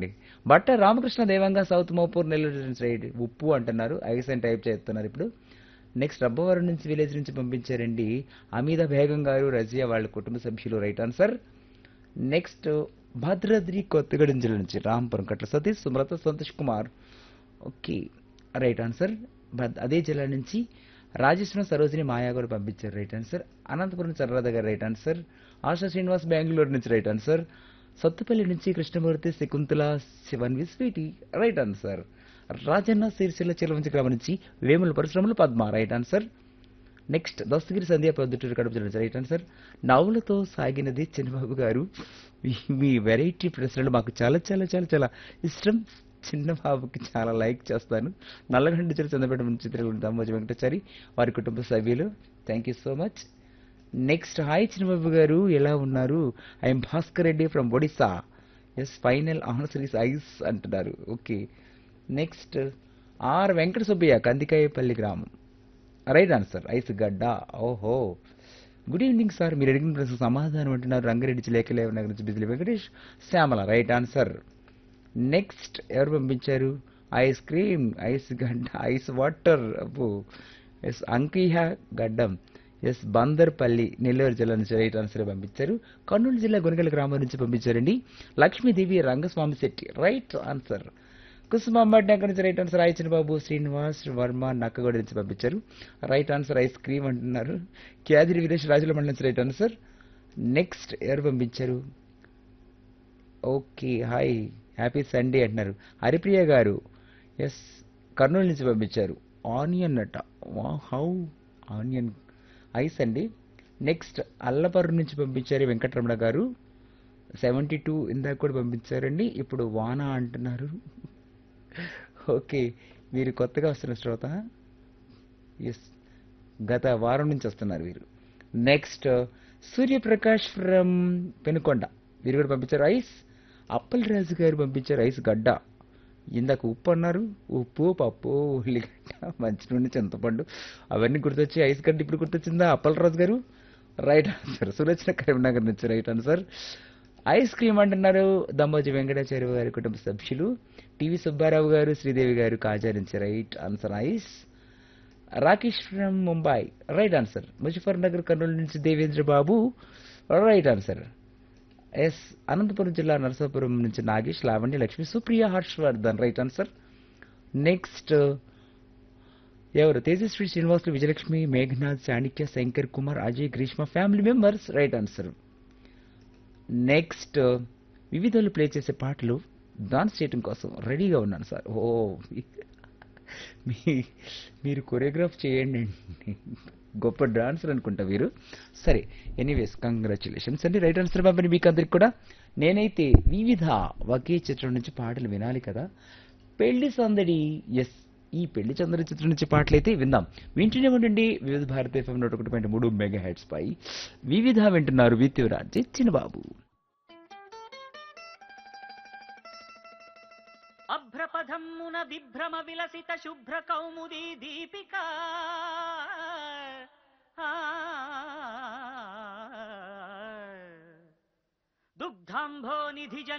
అండి బట్ట రామకృష్ణ దేవంగా సౌత్ మోపూర్ నెల్లూరు సైడ్ ఉప్పు అంటున్నారు ఐస్ అని టైప్ చేస్తున్నారు ఇప్పుడు నెక్స్ట్ రబ్బవరం నుంచి విలేజ్ నుంచి పంపించారండి అమీద బేగం గారు రజియా వాళ్ళ కుటుంబ సభ్యులు right answer next Bhadradri Kothagudem జిల్లా నుంచి Rampuram Katla Satish Sumalatha Santosh Kumar okay right answer బద్ అదే జిల్లా నుంచి రాజేశ్వరం సరోజిని మాయా కూడా పంపించారు రైట్ ఆన్సర్ అనంతపురం చర్రాద గారు రైట్ ఆన్సర్ ఆశా శ్రీనివాస్ బెంగళూరు నుంచి రైట్ ఆన్సర్ సత్తుపల్లి నుంచి కృష్ణమూర్తి శకుంతల శివన్ విస్వీటి రైట్ ఆన్సర్ రాజన్న సిరిసిల్ల చిలవంచి గ్రామం నుంచి వేముల పరిశ్రమలు Padma right answer next Dastagiri Sandhya Proddatur Kadapa జిల్లా రైట్ ఆన్సర్ నవ్వులతో సాగినది చిన్నబాబు గారు మీ- మీ వెరైటీ ప్రశ్నలు మాకు చాలా చాలా చాలా చాలా ఇష్టం చిన్నబాబుకి చాలా లైక్ చేస్తాను నల్లగండి జిల్లా చంద్రపేట నుంచి చిత్రగుడి దామోజీ వెంకటాచారి వారి కుటుంబ సభ్యులు thank you so much next hi Chinnababu గారు ఎలా ఉన్నారు I'm Bhaskar Reddy from Odisha yes final answer ice అంటున్నారు okay next R Venkata Subbaiah Kandikayapalli గ్రామం రైట్ ఆన్సర్ ఐస్ గడ్డ ఓహో గుడ్ ఈవినింగ్ సార్ మీరు అడిగిన ప్రశ్న సమాధానం అంటున్నారు రంగారెడ్డి జిల్లా లేఖలేవ నగర్ నుంచి Bijili Venkatesh Shyamala right answer next ఎవరు పంపించారు ఐస్ క్రీమ్ ఐస్ గడ్డ ఐస్ వాటర్ అబ్బో ఎస్ అంకిహ గడ్డం ఎస్ బందర్పల్లి నెల్లూరు జిల్లా నుంచి రైట్ ఆన్సర్ పంపించారు కర్నూలు జిల్లా గునగల గ్రామం నుంచి పంపించారండి లక్ష్మీదేవి రంగస్వామి శెట్టి రైట్ ఆన్సర్ కుసుమాంబ నగర్ నుంచి రైట్ ఆన్సర్ రాయచిన బాబు శ్రీనివాస్ వర్మ నక్కగొడ నుంచి పంపించారు రైట్ ఆన్సర్ ఐస్ క్రీమ్ అంటున్నారు క్యాదిరి వీరేష్ రాజుల మండలం నుంచి రైట్ ఆన్సర్ నెక్స్ట్ ఎవరు పంపించారు ఓకే హాయ్ హ్యాపీ సండే అంటున్నారు హరిప్రియ గారు ఎస్ కర్నూలు నుంచి పంపించారు ఆనియన్ అట వా హౌ ఆనియన్ ఐస్ అండి నెక్స్ట్ అల్లపర్రు నుంచి పంపించారు వెంకటరమణ గారు సెవెంటీ టూ ఇందాక కూడా పంపించారండి ఇప్పుడు వాన అంటున్నారు ఓకే మీరు కొత్తగా వస్తున్న శ్రోత ఎస్ గత వారం నుంచి వస్తున్నారు వీరు నెక్స్ట్ సూర్యప్రకాష్ ఫ్రమ్ పెనుకొండ వీరు కూడా పంపించారు ఐస్ అప్పల్ రాజు గారు పంపించారు ఐస్ గడ్డ ఇందాక ఉప్పు అన్నారు ఉప్పు పప్పు ఉల్లిగడ్డ మంచి నూనె చింతపండు అవన్నీ గుర్తొచ్చి ఐస్ గడ్డ ఇప్పుడు గుర్తొచ్చిందా అప్పల్ రాజు గారు రైట్ ఆన్సర్ సురచన కరీంనగర్ నుంచి రైట్ ఆన్సర్ ఐస్ క్రీమ్ అంటున్నారు దమ్మోజీ వెంకటాచార్య గారి కుటుంబ సభ్యులు టివి సుబ్బారావు గారు శ్రీదేవి గారు కాజా నుంచి right answer ice Rakesh from Mumbai right answer Muzaffar Nagar Kurnool నుంచి Devendra Babu right answer yes Anantapur జిల్లా నరసాపురం నుంచి Nagesh Lavanya Lakshmi Supriya Harshavardhan right answer next ఎవరు Tejaswi Srinivasulu Vijayalakshmi Meghnath Chanakya Shankar Kumar Ajay Grishma family members right answer next వివిధలు ప్లే చేసే పాటలు డాన్స్ చేయడం కోసం రెడీగా ఉన్నాను సార్ ఓ మీ మీరు కొరియోగ్రాఫ్ చేయండి అండి గొప్ప డాన్సర్ అనుకుంటా వీరు సరే ఎనీవేస్ కంగ్రాచులేషన్స్ అండి రైట్ ఆన్సర్ పంపిణీ మీకు అందరికి కూడా నేనైతే వివిధ ఒకే చిత్రం నుంచి పాటలు వినాలి కదా పెళ్లి సందడి ఎస్ ఈ పెళ్లి చందడి చిత్రం నుంచి పాటలు అయితే విందాం వింటూనే ఉండండి వివిధ భారత ఎఫ్ఎం నూట ఒకటి పాయింట్ మూడు మెగా హెడ్స్ పై వివిధ వింటున్నారు విత్యురాజ్ చిన్నబాబు అభ్రపథమ్మున విభ్రమ విలసిత శుభ్ర కౌముదీ దీపిక దుగ్ధాంభో నిధి